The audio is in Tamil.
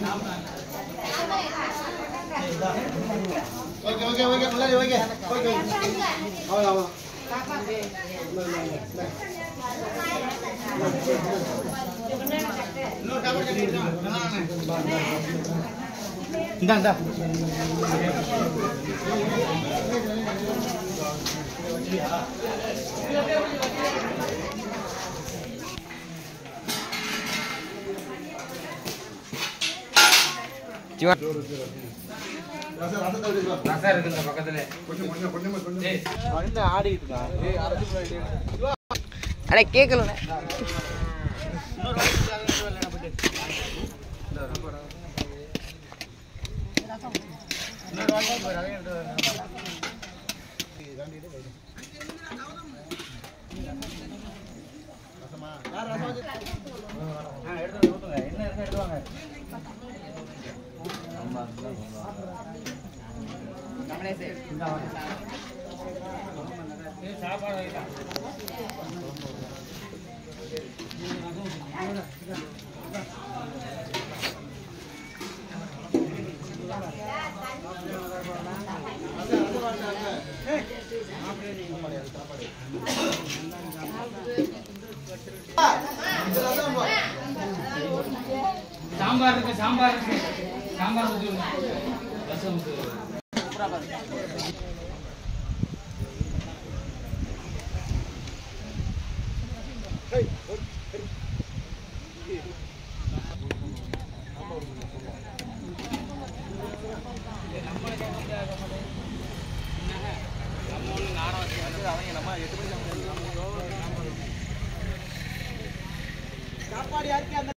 ஓகே ஓகே ஓகே முன்னாடி ஓகே ஓகே ஆமா ஆமா இந்தா இந்தா சிவா என்ன ஆடிட்டு இருக்கான் அட கேட்கல சாம்பார் இருக்கு சாம்பார் இருக்கு சாம்பார் ஊத்தி விடுங்க. ரசம் ஊத்தி விடுங்க.